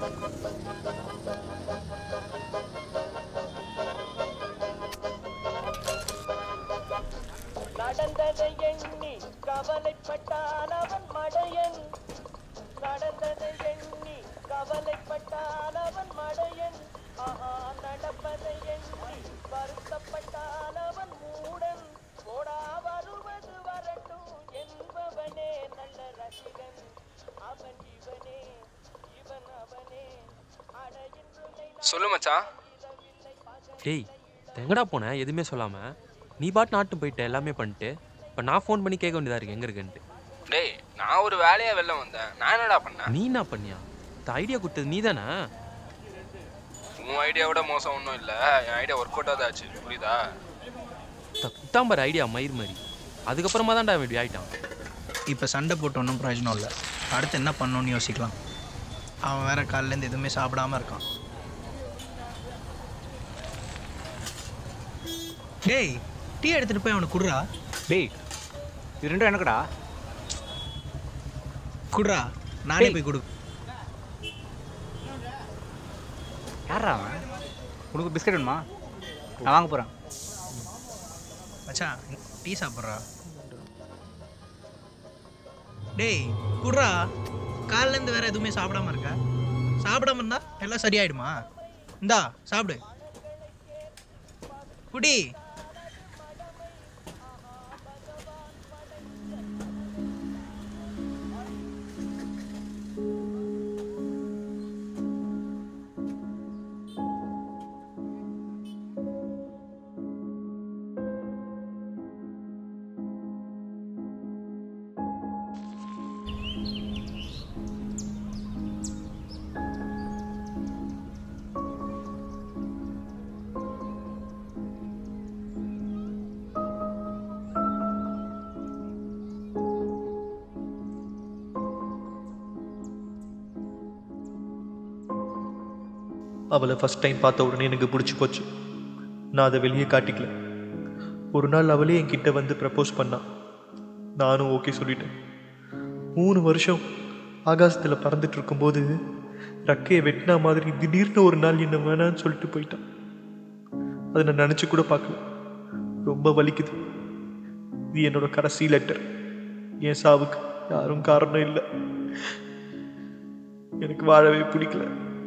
நடந்ததை எண்ணி கவலைப்பட்டான் அவன் மடையன் நடந்ததை எண்ணி கவலைப்பட்டான் அவன் மடையன் ஆஹா நடப்பதை எண்ணி வருத்தப்பட்டான் அவன் மூடன் போடா வருவது வரட்டும் என்பவனே நல்ல ரசிகன் அவன் இவனே இவன் அவனே அட இன்றுமை சொல்லு மச்சான் டேய் எங்கடா போன எதுவுமே சொல்லாம நீ பாட்டு நாட்டு போயிட்ட எல்லாமே பண்ணிட்டு இப்போ நான் ஃபோன் பண்ணி கேட்க வேண்டியதா இருக்கு எங்க இருக்குன்ட்டு டேய் நான் ஒரு வேலையா வெளில வந்தேன் நான் என்னடா பண்ணேன் நீ என்ன பண்ணியா இந்த ஐடியா கொடுத்தது நீ தானே உன் ஐடியாவோட மோசம் ஒன்றும் இல்லை என் ஐடியா ஒர்க் அவுட் ஆச்சு புரியுதா குத்தாம்பர் ஐடியா மயிர் மாதிரி அதுக்கப்புறமா தான்டா அவன் இப்படி ஆயிட்டான் இப்போ சண்டை போட்டு ஒன்றும் பிரயோஜனம் இல்லை அடுத்து என்ன பண்ணணும்னு யோசிக்கலாம் அவன் வேற காலையிலேருந்து எதுவுமே சாப்பிடாம இருக்கான் டேய் டீ எடுத்துட்டு போய் அவனுக்கு குடுறா டேய் இது ரெண்டும் எனக்குடா குடுறா நானே டேய். போய் கொடு யாரா அவன் உனக்கு பிஸ்கட் வேணுமா நான் வாங்க போகிறேன் மச்சான் டீ சாப்பிட்றா டேய் குடுறா காலையிலேருந்து வேற எதுவுமே சாப்பிடாம இருக்க சாப்பிடாம இருந்தா எல்லாம் சரியாயிடுமா இந்தா சாப்பிடு குடி அவளை ஃபஸ்ட் டைம் பார்த்த உடனே எனக்கு பிடிச்சி போச்சு நான் அதை வெளியே காட்டிக்கல ஒரு நாள் அவளே என்கிட்ட வந்து ப்ரப்போஸ் பண்ணா நானும் ஓகே சொல்லிட்டேன் மூணு வருஷம் ஆகாசத்தில் பறந்துட்டு இருக்கும்போது ரக்கையை வெட்டினா மாதிரி திடீர்னு ஒரு நாள் என்ன வேணான்னு சொல்லிட்டு போயிட்டான் அதை நான் நினச்சி கூட பார்க்கல ரொம்ப வலிக்குது இது என்னோட கடைசி லெட்டர் என் சாவுக்கு யாரும் காரணம் இல்லை எனக்கு வாழவே பிடிக்கல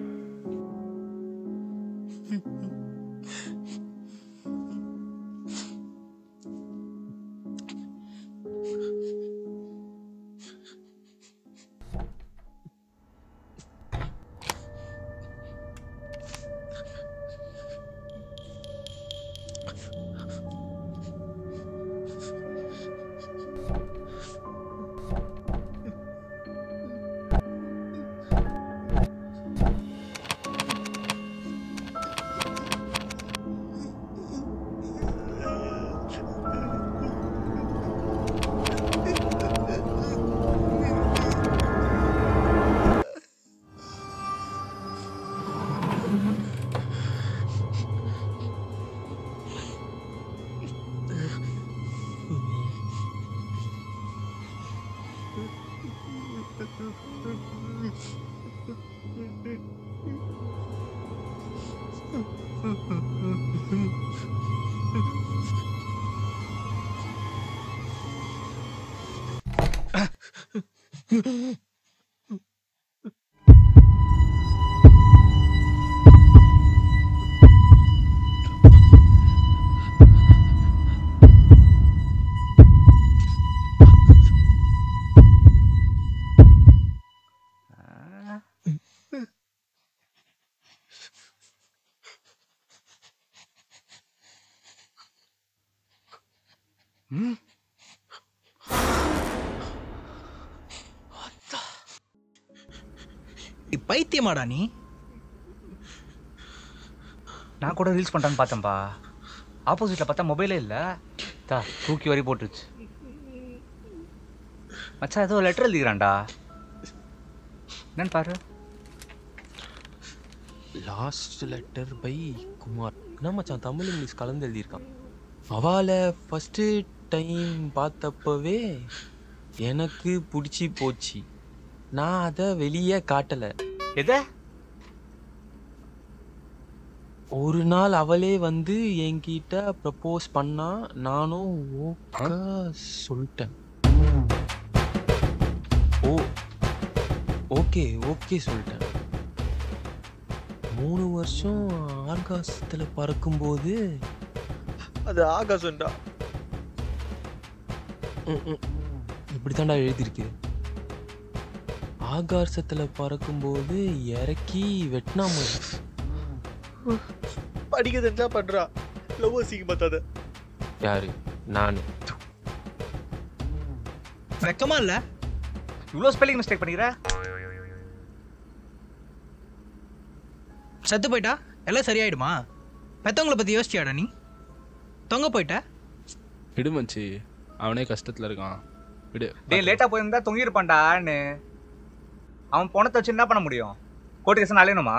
நீ பைத்தியமாடா நீ நான் கூட ரீல்ஸ் பண்ணுறான்னு பார்த்தேன்ப்பா ஆப்போசிட்டில் பார்த்தா மொபைலே இல்லை தா தூக்கி வரி போட்டுருச்சு மச்சான் ஏதோ லெட்டர் எழுதிக்கிறான்டா என்னன்னு பாரு லாஸ்ட் லெட்டர் பை குமார் என்ன மச்சான் தமிழ் இங்கிலீஷ் கலந்து எழுதியிருக்கான் அவளை ஃபஸ்ட்டு டைம் பார்த்தப்பவே எனக்கு பிடிச்சி போச்சு நான் அதை வெளியே காட்டலை எதை ஒரு நாள் அவளே வந்து என்கிட்ட ப்ரப்போஸ் பண்ணா நானும் ஓகே சொல்லிட்டேன் ஓ ஓகே ஓகே சொல்லிட்டேன் மூணு வருஷம் ஆகாசத்தில் பறக்கும்போது அது ஆகாசம்டா இப்படி தாண்டா எழுதியிருக்கு ஆகாசத்தில் பறக்கும்போது இறக்கி வெட்டினா மாதிரி படிக்க தெரிஞ்சா பண்றா லவ் சீக்க பார்த்தாத யாரு நான் வெக்கமா இல்ல இவ்வளோ ஸ்பெல்லிங் மிஸ்டேக் பண்ணிக்கிற செத்து போயிட்டா எல்லாம் சரியாயிடுமா பெத்தவங்கள பத்தி யோசிச்சியாடா நீ தொங்க போயிட்ட விடு மச்சி அவனே கஷ்டத்துல இருக்கான் விடு டேய் லேட்டாக போயிருந்தா தொங்கியிருப்பான்டான்னு அவன் பணத்தை வச்சு என்ன பண்ண முடியும் கோர்ட்டு கேஸ் அலையணுமா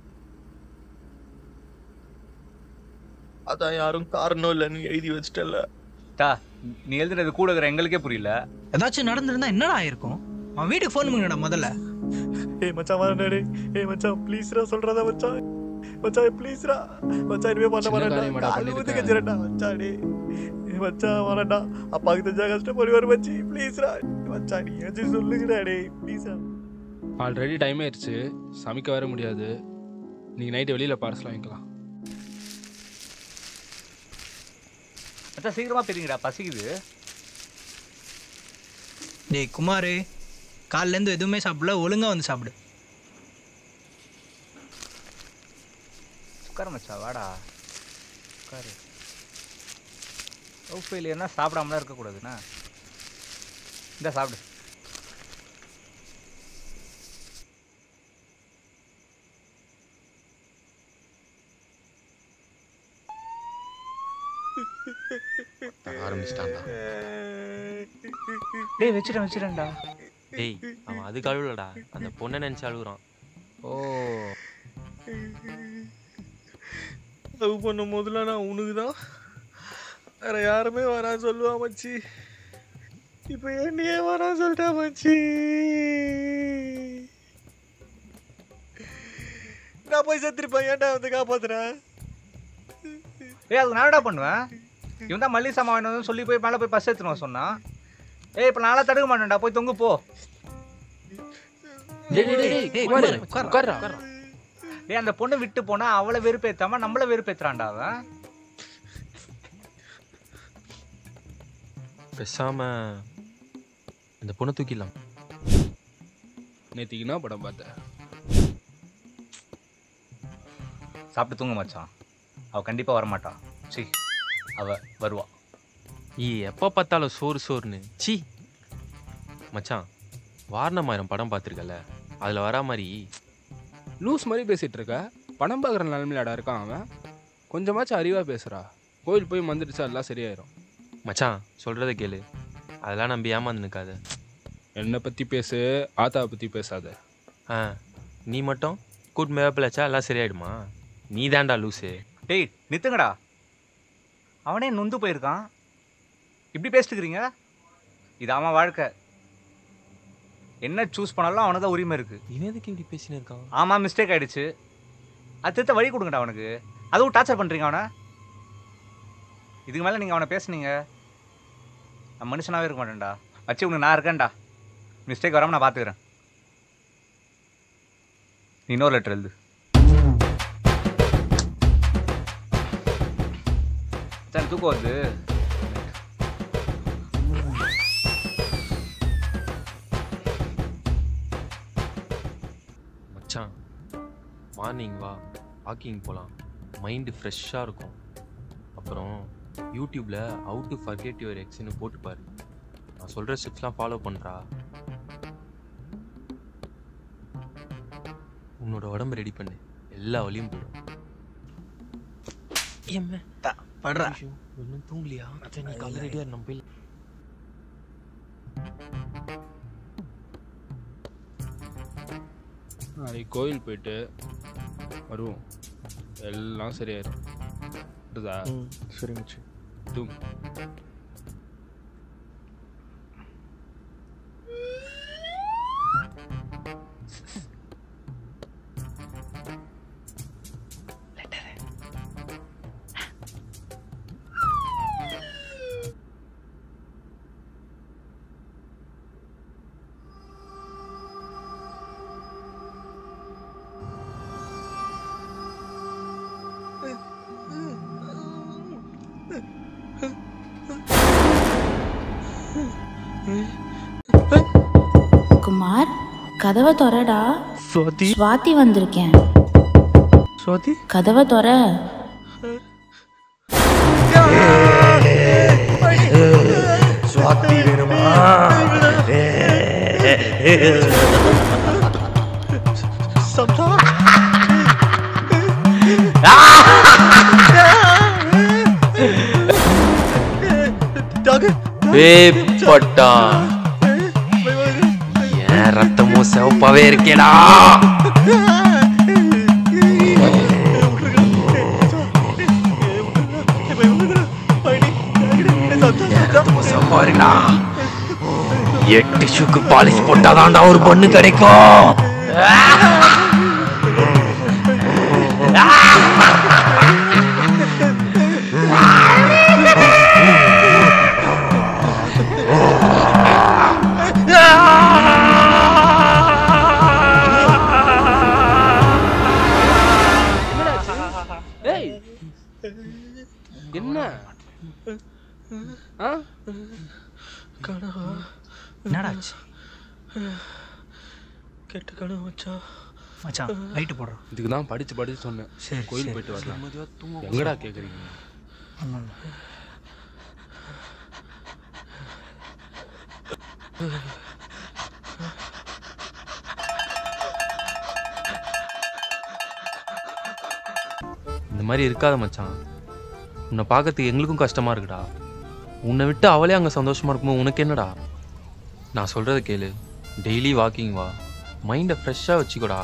அதான் யாரும் காரணம் இல்லைன்னு எழுதி வச்சிட்டல டா நீ எழுதுனது கூட இருக்கிற எங்களுக்கே புரியல ஏதாச்சும் நடந்திருந்தா என்னடா ஆயிருக்கும் அவன் வீட்டுக்கு ஃபோன் பண்ணுடா முதல்ல ஏய் மச்சான் வரடே ஏய் மச்சான் ப்ளீஸ்ரா சொல்றதா மச்சான் மச்சான் ப்ளீஸ்ரா மச்சான் இனிமே பண்ண சின்ன மாட்டேன்டா காரியமாடா கால் ஊத்து பண்ணிருக்க. கஞ்சிரடா மச்சான் டேய் ஏய் மச்சான் வரடா அப்பாக்கு தெரிஞ்சா கஷ்டப்படுவார் மச்சி ப்ளீஸ்ரா மச்சான் நீ ஏதாச்சும் சொல்லுங்கடா டேய் ப்ளீஸ்ரா ஆல்ரெடி டைம் ஆயிடுச்சு சமைக்க வர முடியாது நீங்க நைட்டு வெளியில பார்சல் வாங்கிக்கலாம் மச்சான் சீக்கிரமா பெரியங்கடா பசிக்குது டேய் குமார் காலிலேருந்து எதுவுமே சாப்பிடல ஒழுங்கா வந்து சாப்பிடு உட்கார மச்சா வாடா உட்காரு லவ் ஃபெயிலியர்னா சாப்பிடாமலாம் இருக்கக்கூடாதுண்ணா இந்த சாப்பிடு ஆரம்பிச்சிட்டான்டா டேய் வச்சிட்டேன் வச்சிட்டேன்டா டேய் அவன் அதுக்கு அழுவலடா அந்த பொண்ணை நினைச்சு அழுகுறான் ஓ லவ் பண்ணும் போதுல நான் உனக்கு தான் வேற யாருமே வரா சொல்லுவா மச்சி இப்போ என்னையே வரா சொல்லிட்டா மச்சி நான் போய் செத்துருப்பேன் ஏன்டா வந்து காப்பாத்துறேன் ஏய் அது நான் என்னடா பண்ணுவேன் இவன் தான் மல்லிகை சாமான் வாங்கிட்டு வந்து சொல்லி போய் மேலே போய் பஸ் எடுத்துன்னு வர சொன்னான் ஏய் இப்போ நான்லாம் தடுக்க மாட்டேன்டா போய் தொங்கு போ டேய் டேய் டேய் டேய், குமாரு, உட்காரு, உட்காருடா. டேய் அந்த பொண்ணு விட்டு போனா அவளை வெறுப்பேத்தாம நம்மள வெறுப்பேத்துறான்டா அவன் பேசாம அந்த பொண்ணை தூக்கிடலாம் நேத்திக்கு என்ன படம் பார்த்தேன் சாப்பிட்டு தூங்க மச்சான் அவ கண்டிப்பா வரமாட்டான் சி அவ வருவா ஈ எப்போ பார்த்தாலும் சோறு சோறுன்னு சி மச்சான் வாரணமாயிரம் படம் பார்த்துருக்கல அதில் வரா மாதிரி லூஸ் மாதிரி பேசிட்டு இருக்க படம் பார்க்குற நிலமையிலடா இருக்கான் அவன் கொஞ்சமாச்சும் அறிவா பேசுறா கோயில் போய் வந்துடுச்சா எல்லாம் சரியாயிரும் மச்சான் சொல்கிறத கேளு அதெல்லாம் நம்பி ஏமாந்து நிற்காத என்னை பத்தி பேசு ஆத்தாவை பத்தி பேசாத ஆ நீ மட்டும் கூட்டு மேப்பிளச்சா எல்லாம் சரியாயிடுமா நீ தான்டா லூஸு டேய் நித்துங்கடா அவனே நொந்து போயிருக்கான் இப்படி பேசிட்டுக்கிறீங்க இது அவன் வாழ்க்கை என்ன சூஸ் பண்ணாலும் அவனுக்கு தான் உரிமை இருக்கு இவன் எதுக்கு இப்படி பேசின்னு இருக்கான் ஆமாம் மிஸ்டேக் ஆயிடுச்சு அது திருத்த வழி கொடுங்கடா அவனுக்கு அதுவும் டார்ச்சர் பண்ணுறீங்க அவனை இதுக்கு மேலே நீங்கள் அவனை பேசுனீங்க நான் மனுஷனாவே இருக்க மாட்டேன்டா வச்சு உனக்கு நான் இருக்கேன்டா மிஸ்டேக் வராமல் நான் பார்த்துக்கிறேன் நீ இன்னொரு லெட்டர் எழுது சரி தூக்கம் வருது மச்சான் மார்னிங் வா வாக்கிங் போகலாம் மைண்டு ஃப்ரெஷ்ஷாக இருக்கும் அப்புறம் யூடியூப்பில் ஹவு டு ஃபர்கெட் யுவர் எக்ஸ்னு போட்டு பாரு நான் சொல்கிற ஸ்டெப்ஸ்லாம் ஃபாலோ பண்ணுறா உன்னோட உடம்பு ரெடி பண்ணு எல்லா வழியும் போயிடும் ஏம்மா படுறா இன்னும் தூங்கலையா சரி நீ காலைல ரெடியாக நம்ம போய் நாளைக்கு கோயில் போயிட்டு வருவோம் எல்லாம் சரியாயிரும் புரியுதா சரி மச்சி தூங்கு குமார் கதவை தொறடா சுவாதி ஸ்வாதி வந்திருக்கேன் சுவாதி கதவை தொற சுவாதி வேணுமா சம்சா டாகு வேப்பட்டான் என் ரத்தமும் சிவப்பாவே இருக்கேடா ரத்தமும் சிவப்பா இருக்குடா எட்டு ஷூக்கு பாலிஷ் போட்டாதான்டா ஒரு பொண்ணு கிடைக்கும் ஏய் என்ன ஆ கனவா என்னடா ஆச்சு கெட்ட கனவு மச்சான் மச்சான் லைட்டு போடுறோம் இதுக்கு தான் படிச்சு படிச்சு சொன்னேன் சரி, கோயில் சரி. போயிட்டு வரலாம் எங்கடா கேக்குறீங்க இந்த மாதிரி இருக்காத மச்சான் உன்னை பார்க்கறதுக்கு எங்களுக்கும் கஷ்டமா இருக்குடா உன்னை விட்டு அவளே அங்கே சந்தோஷமா இருக்கும்போது உனக்கு என்னடா நான் சொல்றத கேளு டெய்லி வாக்கிங் வா மைண்டை ஃப்ரெஷ்ஷாக வச்சுக்கோடா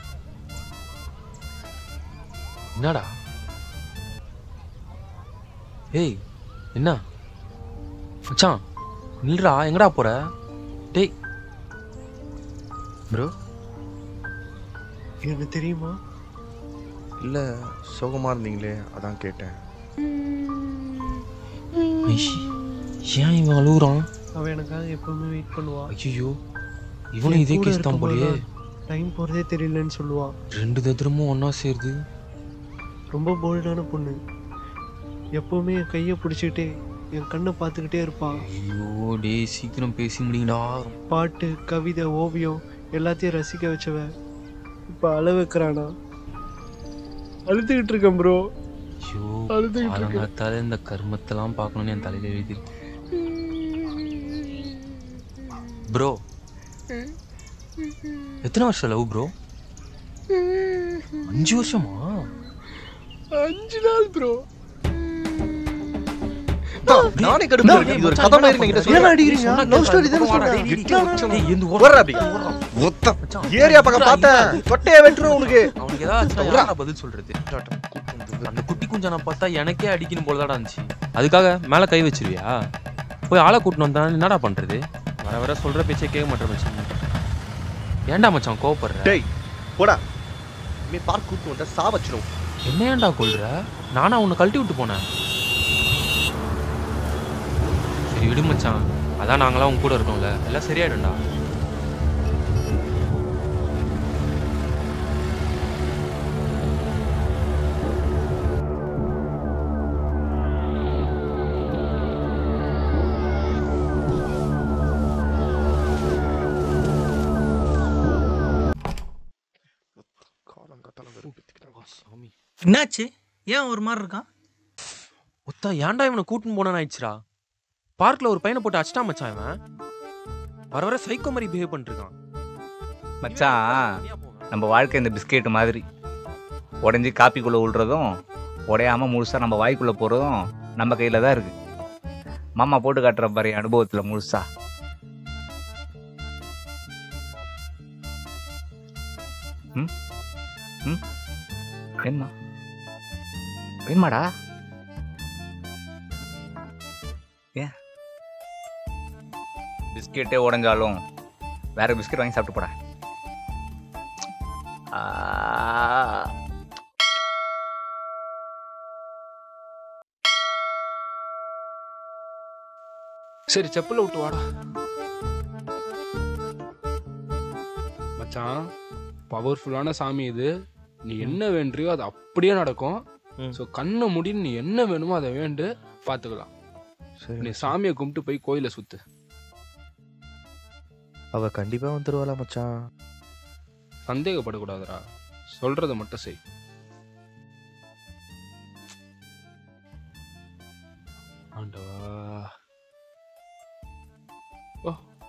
என்னடா ஏய் என்ன மச்சான் நில்றா எங்கடா போற டேய் ப்ரோ எனக்கு தெரியுமா இல்லை சோகமாக இருந்தீங்களே அதான் கேட்டேன் ஐஷ், ஏன் இவன் அழுகுறான் அவன் எனக்காக எப்பவுமே வெயிட் பண்ணுவா ஐயோ இவனும் இதே கேஸ் தான் போலயே டைம் போகிறதே தெரியலன்னு சொல்லுவா ரெண்டு தத்திரமும் ஒன்றா சேருது ரொம்ப போல்டான பொண்ணு எப்பவுமே என் கையை பிடிச்சிக்கிட்டே என் கண்ணை பார்த்துக்கிட்டே இருப்பா ஐயோ டேய் சீக்கிரம் பேசி முடியுங்கடா பாட்டு கவிதை ஓவியம் எல்லாத்தையும் ரசிக்க வச்சவ இப்போ அழ வைக்கிறானா அழுதுகிட்டு இருக்கேன் ப்ரோ ஐயோ அழுதுகிட்டு இருக்கேன் காலங்காத்தால இந்த கர்மத்தெல்லாம் பார்க்கணும்னு என் தலையில எழுதி ப்ரோ எத்தனை வருஷம் லவ் ப்ரோ அஞ்சு வருஷமா அஞ்சு நாள் ப்ரோ நானே கடுப்பு இது ஒரு கதை மாதிரி என்கிட்ட ஏன் சொல்றேன். அடிக்கிறீங்க லவ் ஸ்டோரி தானே சொல்றேன் டேய், எந்த ஊர் ஓடுறா அப்படி. ஒத்த. ஏரியா பக்கம் பார்த்தேன் தொட்டையை வெட்டுரும் உனக்கு அவனுக்கு ஏதாச்சும் யாரா பதில் சொல்றது அந்த குட்டி குஞ்சான பார்த்தா எனக்கே அடிக்கணும் போலதாடா இருந்துச்சு அதுக்காக மேல கை வச்சிருவியா போய் ஆளை கூட்டின்னு வந்தா என்னடா பண்றது வர வர சொல்ற பேச்சே கேட்க மாட்டேன் மச்சான் ஏன்டா மச்சான் கோவப்படுற டேய் போடா நீ பார்க் கூட்டு வந்த சா வச்சிரும் என்ன ஏன்டா கொள்ற நானா உன்னை கழட்டி விட்டு போனேன் சரி விடு மச்சான் அதான் நாங்களாம் உன் கூட இருக்கோம்ல எல்லாம் சரியாயிடும்டா சாமி என்னாச்சு ஏன் ஒரு மாதிரி இருக்கான் ஒத்தா ஏன்டா இவனை கூட்டின்னு போனான்னு ஆயிடுச்சுடா பார்க்ல ஒரு பையனை போட்டு அடிச்சிட்டா மச்சான் இவன் வர வர சைக்கோ மாதிரி பிஹேவ் பண்ணிருக்கான் மச்சான் நம்ம வாழ்க்கை இந்த பிஸ்கெட் மாதிரி உடஞ்சி காப்பிக்குள்ளே விழுறதும் உடையாம முழுசா நம்ம வாய்க்குள்ளே போகிறதும் நம்ம கையில் தான் இருக்கு மாமா போட்டு காட்டுற பாரு என் அனுபவத்தில் முழுசா ம் ம் வேணுமா வேணுமாடா ஏன் பிஸ்கெட்டே உடஞ்சாலும் வேற பிஸ்கெட் வாங்கி சாப்பிட்டு போடா ஆ சரி செப்பல விட்டு வாடா மச்சான் பவர்ஃபுல்லான சாமி இது நீ என்ன வேண்டியோ அது அப்படியே நடக்கும் ம். ஸோ கண்ணை முடின்னு நீ என்ன வேணுமோ அதை வேண்டு பார்த்துக்கலாம் சரி நீ சாமியை கும்பிட்டு போய் கோயிலை சுத்து அவ கண்டிப்பா வந்துருவாளா மச்சான் சந்தேகப்படக்கூடாதுடா சொல்றத மட்டும் செய் ஆண்டவா ஓ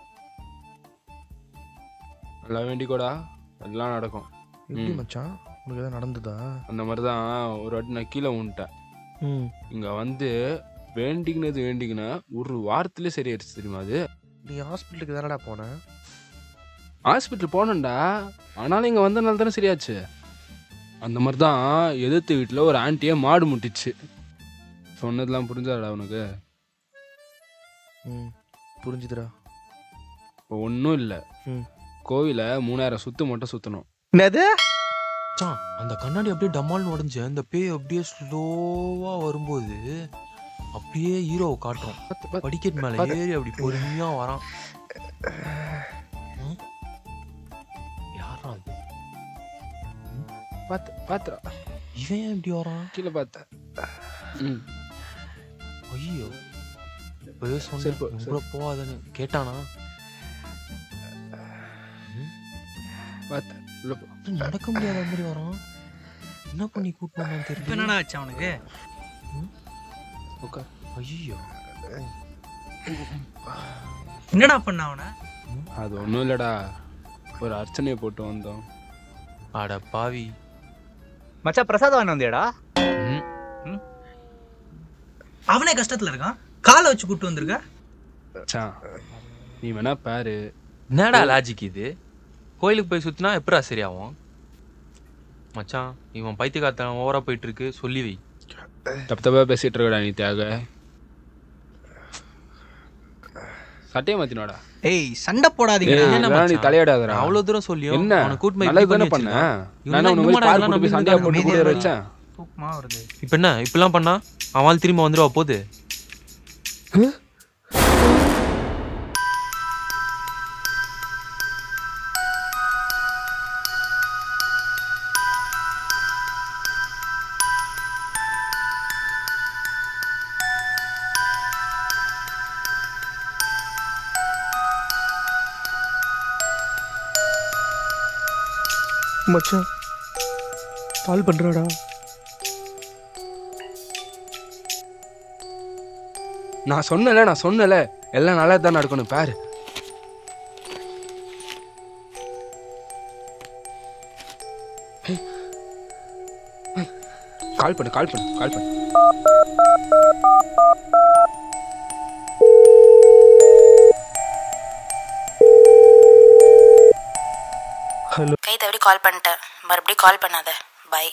நல்லா வேண்டிக்கோடா எல்லாம் நடக்கும் எப்படி ம். மச்சான் உனக்கு எதாவது நடந்ததா அந்த மாதிரி தான் ஒரு வாட்டி நான் கீழே விழுந்துட்டேன் ம் இங்கே வந்து வேண்டிக்கினது வேண்டிக்கின ஒரு வாரத்திலே சரியாயிருச்சு தெரியுமா அது நீ ஹாஸ்பிட்டலுக்கு தானடா போன ஹாஸ்பிட்டல் போனேன்டா ஆனாலும் இங்கே வந்தனால தானே சரியாச்சு அந்த மாதிரி தான் எதிர்த்து வீட்டில் ஒரு ஆண்டியை மாடு முட்டிச்சு சொன்னதெல்லாம் புரிஞ்சாடா உனக்கு ம் புரிஞ்சுதுடா இப்போ ஒன்றும் இல்லை ம். கோவிலை மூணாயிரம் சுற்று மட்டும் சுற்றணும் என்னது மச்சான் அந்த கண்ணாடி அப்படியே டமால்னு உடஞ்சு அந்த பேய் அப்படியே ஸ்லோவா வரும்போது அப்படியே ஹீரோவை காட்டுறோம் பார்த்து பார்த்து படிக்கட் மேல பாத்து. ஏறி அப்படி பொறுமையா வரான் ம்? யாரா அது பார்த்து பார்த்துடா இவன் ஏன் இப்படி வரான் கீழே பார்த்தேன் ம் ஐயோ இப்பவே சரி, சொன்னேன் போ, இவன் கூட போகாதன்னு கேட்டானா பார்த்தேன் உள்ள போ நடக்க முடியாத மாதிரி வரான் என்ன பண்ணி கூட்டு வந்தான்னு இப்போ தெரியல என்னடா ஆச்சு அவனுக்கு உட்கார் ஐயோ என்னடா பண்ண அவனை அது ஒன்றும் இல்லைடா ஒரு அர்ச்சனையை போட்டு வந்தோம் அட பாவி மச்சான் பிரசாதம் வாங்கி வந்தியாடா ம். அவனே கஷ்டத்துல இருக்கான் காலை வச்சு கூட்டு வந்திருக்க மச்சான் நீ வேணா பாரு என்னடா லாஜிக் இது கோயிலுக்கு போய் சுத்தினா எப்படா சரியாகும் மச்சான் இவன் பைத்தியக்காரத்தனம் ஓவரா போயிட்டு இருக்கு சொல்லி வை தப்பு தப்பாக பேசிட்டு இருக்கடா நீ தியாக சட்டையை மாத்தினோடா ஏய் சண்டை போடாதீங்க ஏய், என்ன இதெல்லாம் நீ மச்சான்? தலையிடாதடா அவ்வளவு தூரம் சொல்லியும் என்ன அவனை கூட்டு போய் நல்லது இப்படி தானே பண்ணி பண்ண வச்சிருக்கான். நான் இவன் உனக்கு இன்னுமாடா பார்க் இதெல்லாம் போய் நம்பி சண்டையா போட்டு இருக்காங்க. கூட வச்சேன் தூக்கமா வருது இப்ப என்ன இப்படிலாம் பண்ணா அவன் திரும்ப வந்துருவா போகுது மச்சான் கால் பண்றாடா நான் சொன்னல நான் சொன்னல எல்லாம் நல்லா தான் நடக்கணும் பாரு கால் பண்ணு கால் பண்ணு கால் பண்ணு கை தவறி கால் பண்ணிட்டேன் மறுபடியும் கால் பண்ணாத பை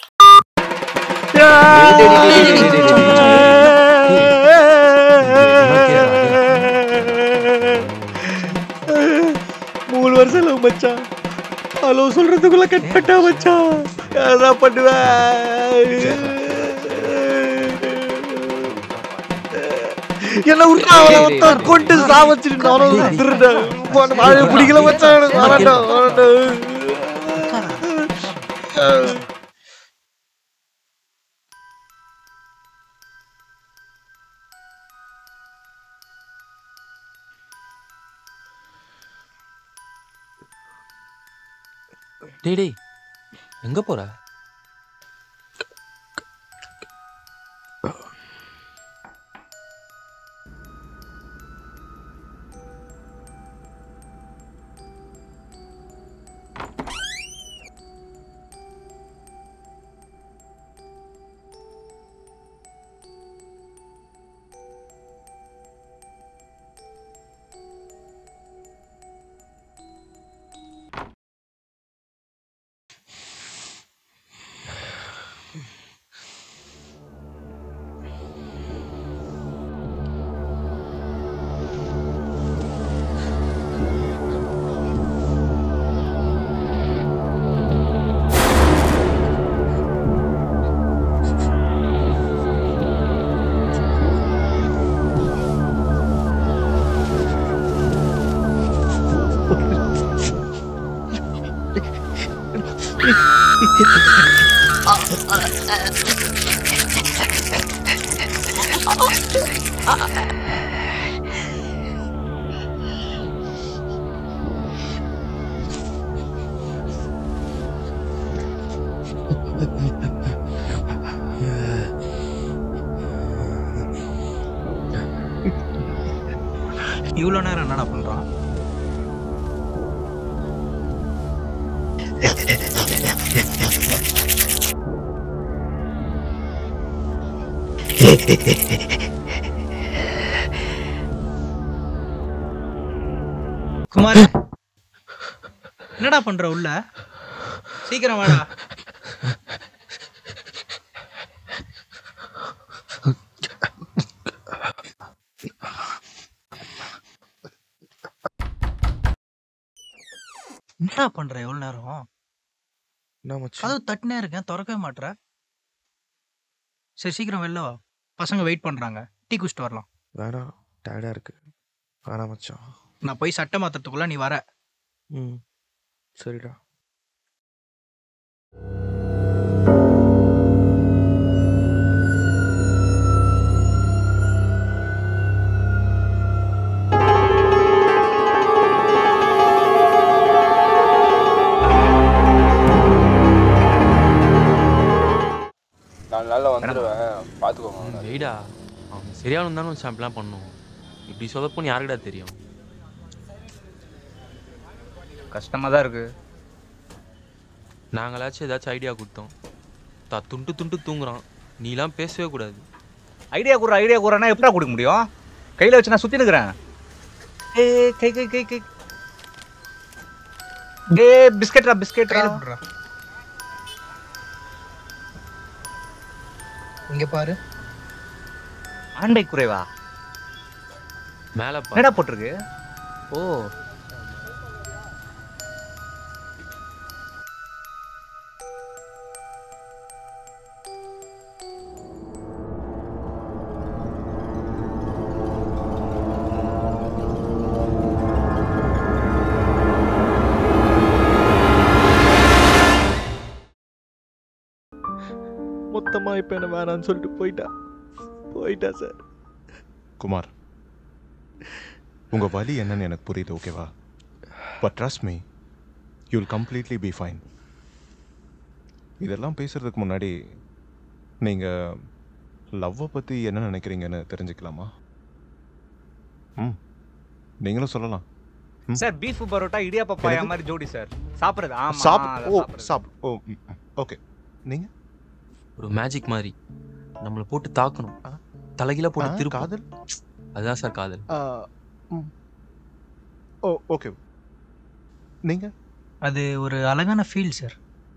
மூணு வருஷம் லவ் மச்சான் ஹலோ சொல்றதுக்குள்ள கட் பண்ணிட்டா மச்சான் என்ன பண்ணுவேன் என்ன விட்டா அவளை ஒருத்தன் கொண்டு சாவச்சிட்டு நானும் விட்டுறேன் போன வாழை பிடிக்கல மச்சான் எனக்கு வரட்டும் வரட்டும் டேய் டேய் எங்க போற இவ்வளோ நேரம் என்னடா பண்ணுறான் குமார் என்னடா பண்ற உள்ள சீக்கிரம் வாடா என்னடா பண்ற எவ்வளவு நேரம் என்ன மச்சான் கதவு தட்டினே இருக்கேன் திறக்கவே மாட்ற சரி சீக்கிரம் வெளில வா பசங்க வெயிட் பண்றாங்க டீ குடிச்சிட்டு வரலாம் வேணாம் டயர்டாக இருக்கு வேணாம் மச்சான் நான் போய் சட்டை மாத்துறதுக்குள்ள நீ வர ம் சரிடா நாலு நாளில் வந்துடுவேன் பார்த்துக்கோங்க வெயிடா அவன் சரியான தானே சாம்பிளான் பண்ணும் இப்படி சொதப்புன்னு யாருக்குடா தெரியும் கஷ்டமாக தான் இருக்கு நாங்களாச்சும் ஏதாச்சும் ஐடியா கொடுத்தோம் தா துண்டு துண்டு தூங்குறான் நீலாம் பேசவே கூடாது ஐடியா கூற ஐடியா கூறனா எப்படா கொடுக்க முடியும் கையில் வச்சு நான் சுற்றி நிற்கிறேன் ஏ கை கை கை கை டே பிஸ்கெட்ரா பிஸ்கெட்ரா கையில போடுறா இங்க பாரு ஆண்டை குறைவா மேலே பா என்னடா போட்டிருக்கு ஓ மொத்தமாக இப்போ என்ன வேணான்னு சொல்லிட்டு போயிட்டா போயிட்டா சார் குமார் உங்க வலி என்னன்னு எனக்கு புரியுது ஓகேவா but trust me you'll completely be fine இதெல்லாம் பேசுறதுக்கு முன்னாடி நீங்க லவ்வை பத்தி என்ன நினைக்கிறீங்கன்னு தெரிஞ்சுக்கலாமா ம் நீங்களும் சொல்லலாம் சார் பீஃப் பரோட்டா இடியாப்பா பாயா மாதிரி ஜோடி சார் சாப்பிடுறது ஆமா சாப் அதை ஓ சாப்பிடுறது. சாப் ஓ ஓகே நீங்க ஒரு மேஜிக் மாதிரி நம்மளை போட்டு தாக்கணும் தலைகீழ ஆ, போட்டு திருப்ப காதல் அதுதான் சார் காதல் ஆ, ம். ஓ ஓகே நீங்க அது ஒரு அழகான ஃபீல் சார்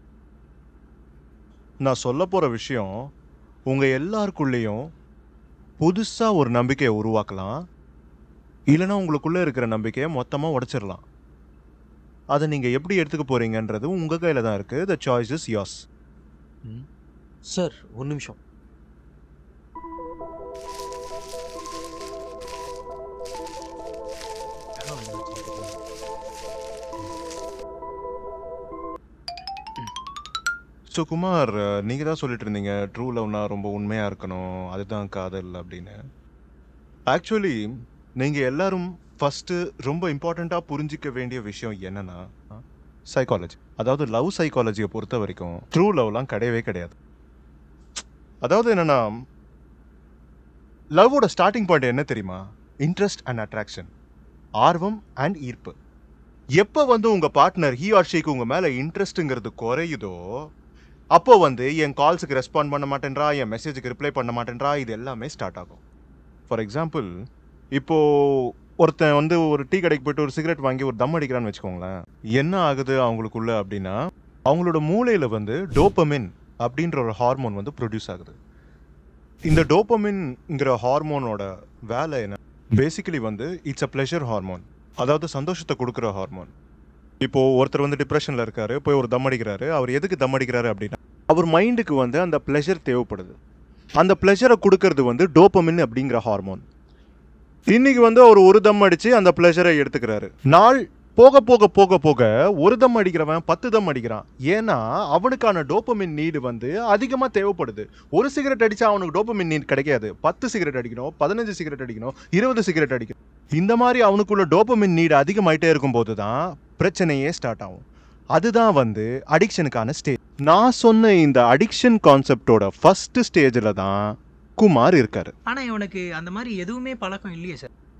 நான் சொல்ல போற விஷயம் உங்க எல்லாருக்குள்ளேயும் புதுசா ஒரு நம்பிக்கையை உருவாக்கலாம் இல்லைன்னா உங்களுக்குள்ள இருக்கிற நம்பிக்கையை மொத்தமா உடைச்சிடலாம் அதை நீங்க எப்படி எடுத்துக்க போறீங்கன்றது உங்க கையில தான் இருக்கு த சாய்ஸ் இஸ் yours ம். சார் ஒரு நிமிஷம் ஸோ குமார் நீங்க தான் சொல்லிட்டு இருந்தீங்க ட்ரூ லவ்னா ரொம்ப உண்மையா இருக்கணும் அதுதான் காதல் அப்படின்னு ஆக்சுவலி நீங்க எல்லாரும் ஃபர்ஸ்ட் ரொம்ப இம்பார்ட்டண்ட்டாக புரிஞ்சிக்க வேண்டிய விஷயம் என்னன்னா சைக்காலஜி அதாவது லவ் சைக்காலஜியை பொறுத்த வரைக்கும் ட்ரூ லவ்லாம் கிடையவே கிடையாது அதாவது என்னன்னா லவ்வோட ஸ்டார்டிங் பாயிண்ட் என்ன தெரியுமா இன்ட்ரெஸ்ட் அண்ட் அட்ராக்ஷன் ஆர்வம் அண்ட் ஈர்ப்பு எப்போ வந்து உங்க பார்ட்னர் ஹி ஆர் ஷேக்கு உங்க மேல இன்ட்ரெஸ்ட்டுங்கிறது குறையுதோ அப்போ வந்து என் கால்ஸுக்கு ரெஸ்பாண்ட் பண்ண மாட்டேன்றா என் மெசேஜுக்கு ரிப்ளை பண்ண மாட்டேன்றா இது எல்லாமே ஸ்டார்ட் ஆகும் ஃபார் எக்ஸாம்பிள் இப்போ ஒருத்தன் வந்து ஒரு டீ கடைக்கு போயிட்டு ஒரு சிகரெட் வாங்கி ஒரு தம் அடிக்கிறான்னு வச்சுக்கோங்களேன் என்ன ஆகுது அவங்களுக்குள்ள அப்படின்னா அவங்களோட மூளையில வந்து டோப்பமின் அப்படின்ற ஒரு ஹார்மோன் வந்து ப்ரொடியூஸ் ஆகுது இந்த டோப்பமின்ங்கிற ஹார்மோனோட வேலை என்ன பேசிக்கலி வந்து இட்ஸ் அ ப்ளஷர் ஹார்மோன் அதாவது சந்தோஷத்தை கொடுக்குற ஹார்மோன் இப்போ ஒருத்தர் வந்து டிப்ரெஷன்ல இருக்காரு போய் ஒரு தம் அடிக்கிறாரு அவர் எதுக்கு தம் அடிக்கிறாரு அப்படின்னா அவர் மைண்டுக்கு வந்து அந்த ப்ளஷர் தேவைப்படுது அந்த ப்ளஷரை கொடுக்கறது வந்து டோப்பமின் அப்படிங்கிற ஹார்மோன் இன்னைக்கு வந்து அவர் ஒரு தம் அடிச்சு அந்த ப்ளஷரை எடுத்துக்கிறாரு நாள் போக போக போக போக ஒரு தம் அடிக்கிறவன் பத்து தம் அடிக்கிறான் ஏன்னா அவனுக்கான டோப்பமின் நீடு வந்து அதிகமாக தேவைப்படுது ஒரு சிகரெட் அடிச்சா அவனுக்கு டோப்பமின் நீட் கிடைக்காது பத்து சிகரெட் அடிக்கணும் பதினஞ்சு சிகரெட் அடிக்கணும் இருபது சிகரெட் அடிக்கணும் இந்த மாதிரி அவனுக்குள்ள டோப்பமின் நீடு அதிகமாயிட்டே இருக்கும்போது தான் பிரச்சனையே ஸ்டார்ட் ஆகும் அதுதான் வந்து அடிக்ஷனுக்கான ஸ்டேஜ் நான் சொன்ன இந்த அடிக்ஷன் கான்செப்டோட ஃபர்ஸ்ட் ஸ்டேஜில் தான் குமார் இருக்காரு ஆனா இவனுக்கு அந்த மாதிரி எதுவுமே பழக்கம் இல்லையே சார்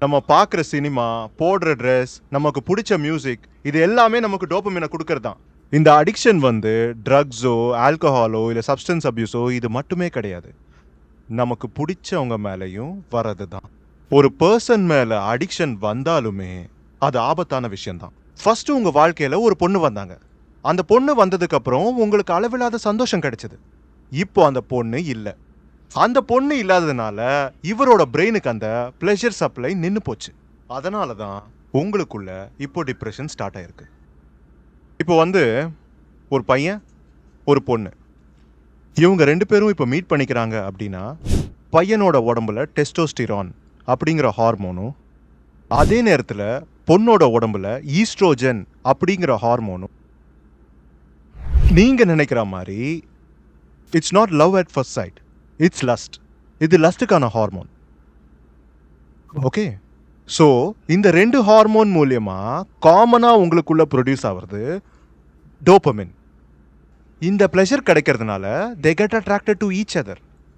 நம்ம பார்க்குற சினிமா போடுற ட்ரெஸ் நமக்கு பிடிச்ச மியூசிக் இது எல்லாமே நமக்கு டோப்பமினை கொடுக்கறது தான் இந்த அடிக்ஷன் வந்து ட்ரக்ஸோ ஆல்கஹாலோ இல்லை சப்ஸ்டன்ஸ் அப்யூஸோ இது மட்டுமே கிடையாது நமக்கு பிடிச்சவங்க மேலேயும் வர்றது தான் ஒரு பர்சன் மேலே அடிக்ஷன் வந்தாலுமே அது ஆபத்தான விஷயம்தான் ஃபர்ஸ்ட் உங்க வாழ்க்கையில ஒரு பொண்ணு வந்தாங்க அந்த பொண்ணு வந்ததுக்கு அப்புறம் உங்களுக்கு அளவில்லாத சந்தோஷம் கிடைச்சது இப்போ அந்த பொண்ணு இல்லை அந்த பொண்ணு இல்லாததுனால இவரோட பிரெயினுக்கு அந்த ப்ளஷர் சப்ளை நின்று போச்சு அதனால தான் உங்களுக்குள்ள இப்போ டிப்ரெஷன் ஸ்டார்ட் ஆயிருக்கு இப்போ வந்து ஒரு பையன் ஒரு பொண்ணு இவங்க ரெண்டு பேரும் இப்போ மீட் பண்ணிக்கிறாங்க அப்படின்னா பையனோட உடம்புல டெஸ்டோஸ்டிரான் அப்படிங்கிற ஹார்மோனும் அதே நேரத்தில் பொண்ணோட உடம்புல ஈஸ்ட்ரோஜன் அப்படிங்கிற ஹார்மோனும் நீங்க நினைக்கிற மாதிரி it's not love at first sight it's lust இது லஸ்ட்டுக்கான ஹார்மோன் ஓகே ஸோ இந்த ரெண்டு ஹார்மோன் மூலியமா காமனாக உங்களுக்குள்ள ப்ரொடியூஸ் ஆகிறது டோப்பமின் இந்த ப்ளஷர் கிடைக்கிறதுனால they get attracted to each other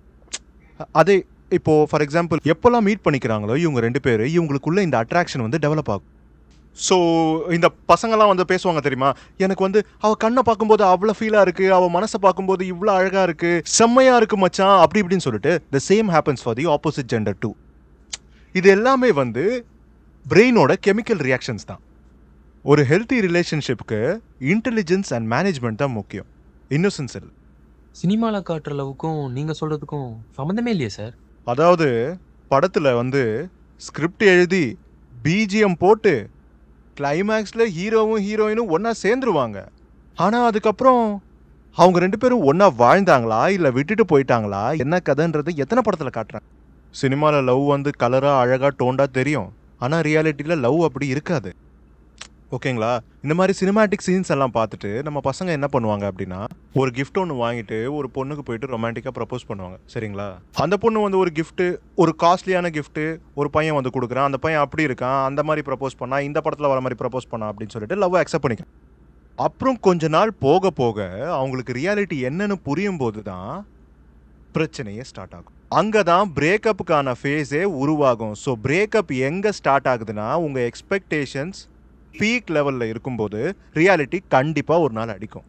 அதே இப்போ ஃபார் எக்ஸாம்பிள் எப்போல்லாம் மீட் பண்ணிக்கிறாங்களோ இவங்க ரெண்டு பேர் இவங்களுக்குள்ள இந்த அட்ராக்ஷன் வந்து டெவலப் ஆகும் ஸோ இந்த பசங்கள்லாம் வந்து பேசுவாங்க தெரியுமா எனக்கு வந்து அவ கண்ணை பார்க்கும்போது அவ்வளோ ஃபீலாக இருக்கு அவ மனசை பார்க்கும்போது இவ்வளோ அழகா இருக்கு செம்மையா இருக்கு மச்சான் அப்படி இப்படின்னு சொல்லிட்டு the same happens for the opposite gender too இது எல்லாமே வந்து பிரெயினோட கெமிக்கல் ரியாக்ஷன்ஸ் தான் ஒரு ஹெல்த்தி ரிலேஷன்ஷிப்க்கு இன்டெலிஜென்ஸ் அண்ட் மேனேஜ்மெண்ட் தான் முக்கியம் இன்னோசன்ஸ் இல்லை சினிமாவில் காட்டுற லவ்வுக்கும் நீங்கள் சொல்கிறதுக்கும் சம்மந்தமே இல்லையே சார் அதாவது படத்துல வந்து ஸ்கிரிப்ட் எழுதி பிஜிஎம் போட்டு கிளைமேக்ஸில் ஹீரோவும் ஹீரோயினும் ஒன்றா சேர்ந்துருவாங்க ஆனால் அதுக்கப்புறம் அவங்க ரெண்டு பேரும் ஒன்றா வாழ்ந்தாங்களா இல்லை விட்டுட்டு போயிட்டாங்களா என்ன கதைன்றது எத்தனை படத்தில் காட்டுறாங்க சினிமாவில் லவ் வந்து கலராக அழகாக டோண்டாக தெரியும் ஆனால் ரியாலிட்டியில் லவ் அப்படி இருக்காது ஓகேங்களா இந்த மாதிரி சினிமாட்டிக் சீன்ஸ் எல்லாம் பார்த்துட்டு நம்ம பசங்க என்ன பண்ணுவாங்க அப்படின்னா ஒரு gift ஒன்று வாங்கிட்டு ஒரு பொண்ணுக்கு போயிட்டு ரொமான்டிக்காக ப்ரப்போஸ் பண்ணுவாங்க சரிங்களா அந்த பொண்ணு வந்து ஒரு gift ஒரு காஸ்ட்லியான gift ஒரு பையன் வந்து கொடுக்குறான் அந்த பையன் அப்படி இருக்கான் அந்த மாதிரி ப்ரப்போஸ் பண்ணா இந்த படத்தில் வர மாதிரி ப்ரப்போஸ் பண்ணா அப்படின்னு சொல்லிட்டு லவ் அக்செப்ட் பண்ணிக்க அப்புறம் கொஞ்ச நாள் போக போக அவங்களுக்கு ரியாலிட்டி என்னன்னு புரியும் போது தான் பிரச்சனையே ஸ்டார்ட் ஆகும் அங்கே தான் பிரேக்கப்புக்கான ஃபேஸே உருவாகும் ஸோ பிரேக்கப் எங்கே ஸ்டார்ட் ஆகுதுன்னா உங்கள் எக்ஸ்பெக்டேஷன்ஸ் பீக் லெவலில் இருக்கும்போது ரியாலிட்டி கண்டிப்பாக ஒரு நாள் அடிக்கும்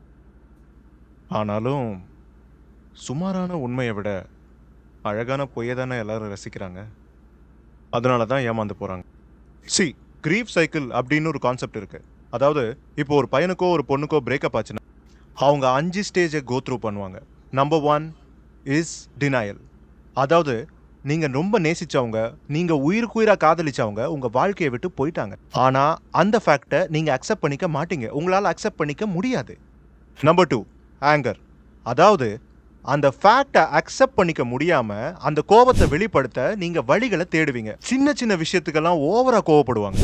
ஆனாலும் சுமாரான உண்மையை விட அழகான பொய்யை தானே எல்லாரும் ரசிக்கிறாங்க அதனால தான் ஏமாந்து போகிறாங்க சி கிரீஃப் சைக்கிள் அப்படின்னு ஒரு கான்செப்ட் இருக்கு அதாவது இப்போ ஒரு பையனுக்கோ ஒரு பொண்ணுக்கோ பிரேக்கப் ஆச்சுன்னா அவங்க அஞ்சு ஸ்டேஜை கோ த்ரூ பண்ணுவாங்க நம்பர் ஒன் இஸ் டினாயல் அதாவது நீங்கள் ரொம்ப நேசிச்சவங்க நீங்கள் உயிருக்குயிராக காதலிச்சவங்க உங்கள் வாழ்க்கையை விட்டு போயிட்டாங்க ஆனால் அந்த ஃபேக்டை நீங்கள் அக்செப்ட் பண்ணிக்க மாட்டீங்க உங்களால் அக்செப்ட் பண்ணிக்க முடியாது நம்பர் டூ ஆங்கர் அதாவது அந்த ஃபேக்டை அக்செப்ட் பண்ணிக்க முடியாம அந்த கோபத்தை வெளிப்படுத்த நீங்க வழிகளை தேடுவீங்க சின்ன சின்ன விஷயத்துக்கெல்லாம் ஓவரா கோவப்படுவாங்க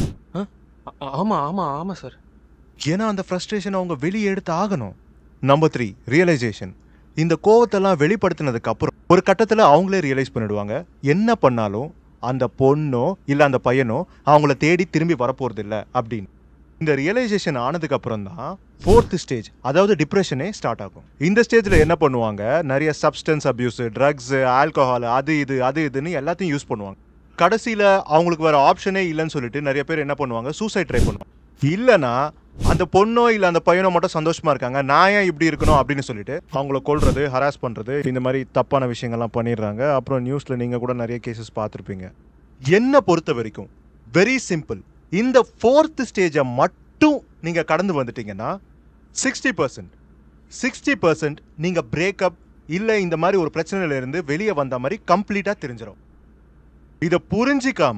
ஆமாம் ஆமாம் ஆமாம் சார் ஏன்னா அந்த ஃப்ரஸ்ட்ரேஷன் அவங்க வெளியே எடுத்து ஆகணும் நம்பர் த்ரீ ரியலைசேஷன் இந்த கோவத்தெல்லாம் வெளிப்படுத்தினதுக்கு அப்புறம் ஒரு கட்டத்தில் அவங்களே ரியலைஸ் பண்ணிடுவாங்க என்ன பண்ணாலும் அந்த பொண்ணோ இல்லை அந்த பையனோ அவங்கள தேடி திரும்பி வரப்போறது இல்லை அப்படின்னு இந்த ரியலைசேஷன் ஆனதுக்கு அப்புறம் தான் ஃபோர்த் ஸ்டேஜ் அதாவது டிப்ரெஷனே ஸ்டார்ட் ஆகும் இந்த ஸ்டேஜில் என்ன பண்ணுவாங்க நிறைய சப்ஸ்டன்ஸ் அபியூஸ் ட்ரக்ஸ் ஆல்கஹால் அது இது அது இதுன்னு எல்லாத்தையும் யூஸ் பண்ணுவாங்க கடைசியில் அவங்களுக்கு வேற ஆப்ஷனே இல்லைன்னு சொல்லிட்டு நிறைய பேர் என்ன பண்ணுவாங்க சூசைட் ட்ரை பண்ணுவாங்க இல்லைன்னா அந்த பொண்ணோ இல்லை அந்த பையனோ மட்டும் சந்தோஷமா இருக்காங்க நான் ஏன் இப்படி இருக்கணும் அப்படின்னு சொல்லிட்டு அவங்கள கொல்றது ஹராஸ் பண்றது இந்த மாதிரி தப்பான விஷயங்கள்லாம் பண்ணிடுறாங்க அப்புறம் நியூஸ்ல நீங்க கூட நிறைய கேசஸ் பார்த்துருப்பீங்க என்ன பொறுத்த வரைக்கும் வெரி சிம்பிள் இந்த ஃபோர்த் ஸ்டேஜை மட்டும் நீங்க கடந்து வந்துட்டீங்கன்னா சிக்ஸ்டி பர்சன்ட் சிக்ஸ்டி பர்சன்ட் நீங்க பிரேக்கப் இல்லை இந்த மாதிரி ஒரு பிரச்சனையில இருந்து வெளியே வந்த மாதிரி கம்ப்ளீட்டாக தெரிஞ்சிடும் இதை புரிஞ்சிக்காம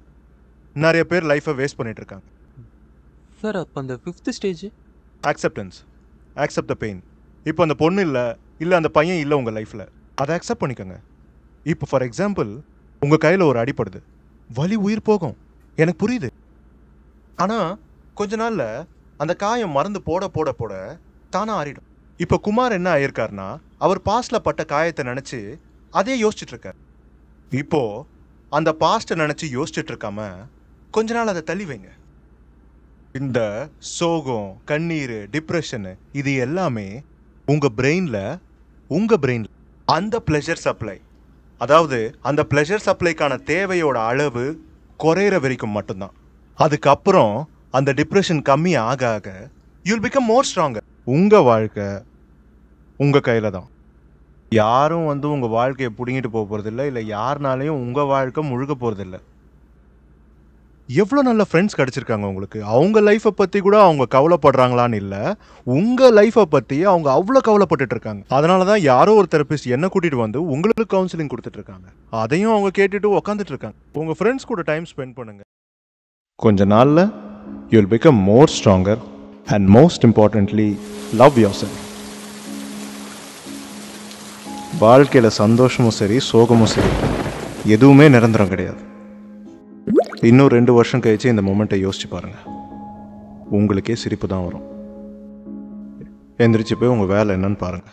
நிறைய பேர் லைஃப்பை வேஸ்ட் பண்ணிட்டு இருக்காங்க சார் அப்போ அந்த fifth stage acceptance accept the pain இப்போ அந்த பொண்ணு இல்லை இல்லை அந்த பையன் இல்லை உங்கள் லைஃப்பில் அதை அக்செப்ட் பண்ணிக்கோங்க இப்போ ஃபார் எக்ஸாம்பிள் உங்கள் கையில் ஒரு அடிப்படுது வலி உயிர் போகும் எனக்கு புரியுது ஆனால் கொஞ்ச நாளில் அந்த காயம் மறந்து போட போட போட தானாக ஆறிடும் இப்போ குமார் என்ன ஆயிருக்காருன்னா அவர் பாஸ்டில் பட்ட காயத்தை நினச்சி அதே யோசிச்சுட்டு இருக்கார் இப்போ அந்த பாஸ்ட்டை நினச்சி யோசிச்சுட்டு இருக்காம கொஞ்ச நாள் அதை தள்ளி வைங்க இந்த சோகம் கண்ணீர் டிப்ரெஷனு இது எல்லாமே உங்க பிரெயின்ல உங்க பிரெயின்ல அந்த ப்ளஷர் சப்ளை அதாவது அந்த ப்ளஷர் சப்ளைக்கான தேவையோட அளவு குறையிற வரைக்கும் மட்டும்தான் அதுக்கப்புறம் அந்த டிப்ரெஷன் கம்மி ஆக ஆக யூல் பிகம் மோர் ஸ்ட்ராங்கர் உங்க வாழ்க்கை உங்க கையில தான் யாரும் வந்து உங்க வாழ்க்கையை பிடுங்கிட்டு போக போறதில்ல இல்ல யாருனாலையும் உங்க வாழ்க்கை முழுக போறதில்ல எவ்வளோ நல்ல ஃப்ரெண்ட்ஸ் கிடைச்சிருக்காங்க உங்களுக்கு அவங்க லைஃப்பை பற்றி கூட அவங்க கவலைப்படுறாங்களான்னு இல்லை உங்கள் லைஃப்பை பற்றி அவங்க அவ்வளோ கவலைப்பட்டுட்டு இருக்காங்க அதனால தான் யாரோ ஒரு தெரபிஸ்ட் என்ன கூட்டிகிட்டு வந்து உங்களுக்கு கவுன்சிலிங் கொடுத்துட்டு இருக்காங்க அதையும் அவங்க கேட்டுட்டு உக்காந்துட்டு இருக்காங்க உங்கள் ஃப்ரெண்ட்ஸ் கூட டைம் ஸ்பெண்ட் பண்ணுங்க கொஞ்ச நாளில் you will become more stronger and most importantly love your self வாழ்க்கையில் சந்தோஷமும் சரி சோகமும் சரி எதுவுமே நிரந்தரம் கிடையாது இன்னும் ரெண்டு வருஷம் கழிச்சு இந்த மொமெண்ட்டை யோசிச்சு பாருங்க உங்களுக்கே சிரிப்பு தான் வரும் எந்திரிச்சு போய் உங்க வேலை என்னன்னு பாருங்க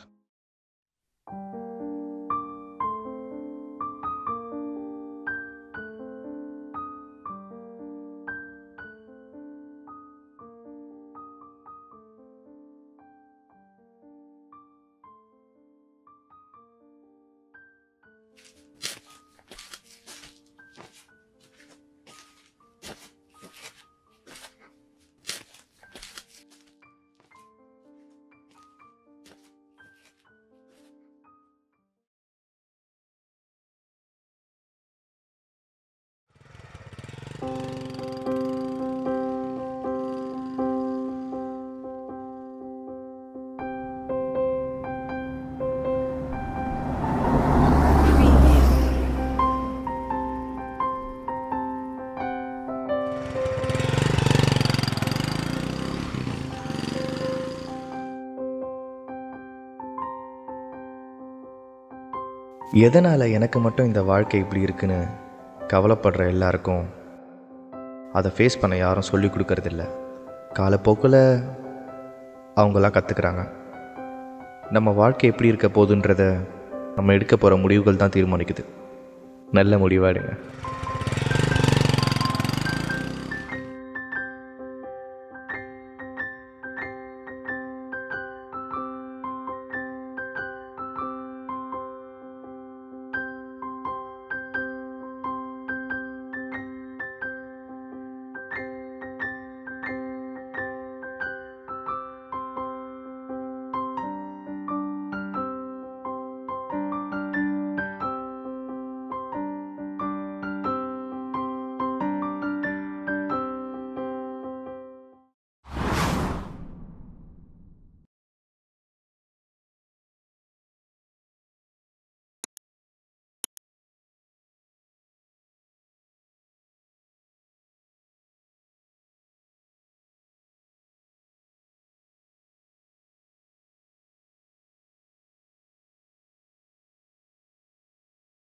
எதனால் எனக்கு மட்டும் இந்த வாழ்க்கை இப்படி இருக்குன்னு கவலைப்படுற எல்லாருக்கும் அதை ஃபேஸ் பண்ண யாரும் சொல்லி கொடுக்கறதில்ல காலப்போக்கில் அவங்களாம் கற்றுக்குறாங்க நம்ம வாழ்க்கை எப்படி இருக்க போகுதுன்றத நம்ம எடுக்க போகிற முடிவுகள் தான் தீர்மானிக்குது நல்ல முடிவாக எடுங்க